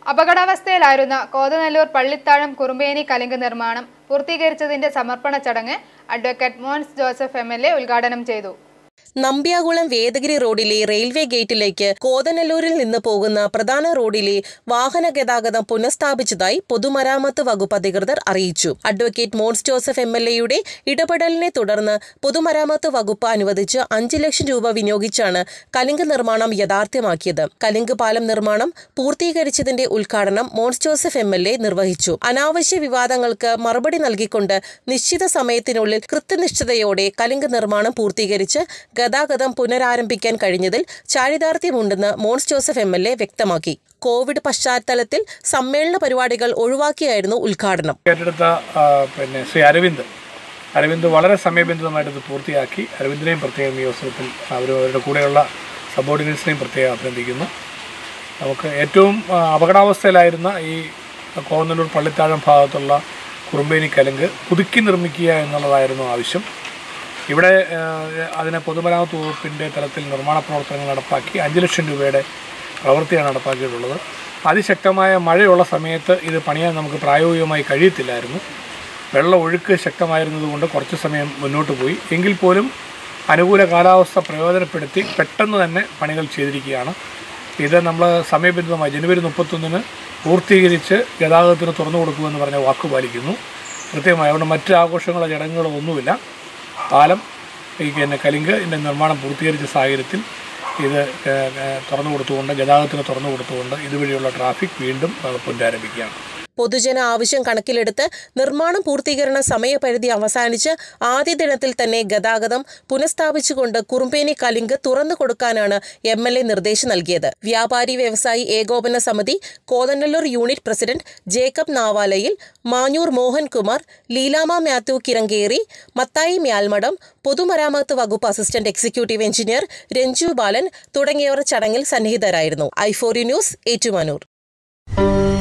അപകടാവസ്ഥയിലായിരുന്ന കോതനെല്ലൂർ പള്ളിത്താഴം കുറുമ്പേനി കലിങ്ക് നിർമ്മാണം പൂർത്തീകരിച്ചതിന്റെ സമർപ്പണ ചടങ്ങ് advocate Mons Joseph M L A ഉദ്ഘാടനം ചെയ്തു നമ്പ്യാകുളം വേദഗിരി റോഡിലെ റെയിൽവേ ഗേറ്റിലേക്ക് കോതനല്ലൂരിൽ നിന്ന് പോകുന്ന പ്രധാന റോഡിലെ വാഹന ഗതാഗതം പുനഃസ്ഥാപിച്ചതായി പൊതുമരാമത്ത് വകുപ്പ് അധികൃതർ അറിയിച്ചു advocate Mons Joseph M L എയുടെ ഇടപെടലിനെ തുടർന്ന് പൊതുമരാമത്ത് വകുപ്പ് അനുവദിച്ച് അഞ്ച് ലക്ഷം രൂപ വിനിയോഗിച്ചാണ് കലിങ്ക് നിർമ്മാണം യാഥാർത്ഥ്യമാക്കിയത് കലിങ്ക് പാലം നിർമ്മാണം പൂർത്തീകരിച്ചതിന്റെ ഉദ്ഘാടനം Mons Joseph M L A നിർവഹിച്ചു അനാവശ്യ വിവാദങ്ങൾക്ക് മറുപടി നൽകിക്കൊണ്ട് നിശ്ചിത സമയത്തിനുള്ളിൽ കൃത്യനിഷ്ഠതയോടെ കലിങ്ക് നിർമ്മാണം പൂർത്തീകരിച്ച് ഗതാഗതം പുനരാരംഭിക്കാൻ കഴിഞ്ഞതിൽ ചാരിതാർത്ഥ്യമുണ്ടെന്ന് Mons Joseph M L A വ്യക്തമാക്കി കോവിഡ് പശ്ചാത്തലത്തിൽ സമ്മേളന പരിപാടികൾ ഒഴിവാക്കിയായിരുന്നു ഉദ്ഘാടനം ഏറ്റെടുത്ത ആ, പിന്നെ ശ്രീ അരവിന്ദ് അരവിന്ദ് വളരെ സമയബന്ധിതമായിട്ട് ഇത് പൂർത്തിയാക്കി അരവിന്ദിനെയും പ്രത്യേകം ഈ അവസരത്തിൽ അവരും അവരുടെ കൂടെയുള്ള സബോർഡിനേറ്റ്സിനെയും പ്രത്യേകം അഭിനന്ദിക്കുന്നു നമുക്ക് ഏറ്റവും ആ, അപകടാവസ്ഥയിലായിരുന്ന ഈ കോന്നല്ലൂർ പള്ളിത്താഴം ഭാഗത്തുള്ള കുറുമ്പേനി കലുങ്ക് പുതുക്കി നിർമ്മിക്കുക എന്നുള്ളതായിരുന്നു ആവശ്യം ഇവിടെ ആ, അതിനെ പൊതുമരാമത്ത് വകുപ്പിൻ്റെ തലത്തിൽ നിർമ്മാണ പ്രവർത്തനങ്ങൾ നടപ്പാക്കി അഞ്ച് ലക്ഷം രൂപയുടെ പ്രവൃത്തിയാണ് നടപ്പാക്കിയിട്ടുള്ളത് അതിശക്തമായ മഴയുള്ള സമയത്ത് ഇത് പണിയാൻ നമുക്ക് പ്രായോഗികമായി കഴിയത്തില്ലായിരുന്നു വെള്ള ഒഴുക്ക് ശക്തമായിരുന്നതുകൊണ്ട് കുറച്ച് സമയം മുന്നോട്ട് പോയി എങ്കിൽ പോലും അനുകൂല കാലാവസ്ഥ പ്രയോജനപ്പെടുത്തി പെട്ടെന്ന് തന്നെ പണികൾ ചെയ്തിരിക്കുകയാണ് ഇത് നമ്മൾ സമയബന്ധിതമായി ജനുവരി മുപ്പത്തൊന്നിന് പൂർത്തീകരിച്ച് ഗതാഗതത്തിന് തുറന്നു കൊടുക്കുമെന്ന് പറഞ്ഞ വാക്ക് പാലിക്കുന്നു കൃത്യമായി അതുകൊണ്ട് മറ്റ് ആഘോഷങ്ങളോ ചടങ്ങുകളോ ഒന്നുമില്ല പാലം ഈ പിന്നെ കലിങ്ക് ഇതിൻ്റെ നിർമ്മാണം പൂർത്തീകരിച്ച സാഹചര്യത്തിൽ ഇത് ഏഹ്, ഏഹ്, തുറന്നു കൊടുത്തുകൊണ്ട് ഗതാഗതത്തിന് തുറന്നു കൊടുത്തുകൊണ്ട് ഇതുവഴിയുള്ള ട്രാഫിക് വീണ്ടും ഏഹ്, പുനരാരംഭിക്കുകയാണ് പൊതുജന ആവശ്യം കണക്കിലെടുത്ത് നിർമ്മാണം പൂർത്തീകരണ സമയപരിധി അവസാനിച്ച് ആദ്യ ദിനത്തിൽ തന്നെ ഗതാഗതം പുനഃസ്ഥാപിച്ചുകൊണ്ട് കുറുമ്പേനി കലിങ്ക് തുറന്നു കൊടുക്കാനാണ് എം എൽ എ നിർദ്ദേശം നൽകിയത് വ്യാപാരി വ്യവസായി ഏകോപന സമിതി കോതനല്ലൂർ യൂണിറ്റ് പ്രസിഡന്റ് ജേക്കബ് നാവാലയിൽ മാഞ്ഞൂർ മോഹൻകുമാർ ലീലാമ മാത്യു കിരങ്കേറി മത്തായി മ്യാൽമഠം പൊതുമരാമത്ത് വകുപ്പ് assistant executive engineer Ranju Balan തുടങ്ങിയവർ ചടങ്ങിൽ സന്നിഹിതരായിരുന്നു ഐഫോറി ന്യൂസ് ഏറ്റുമാനൂർ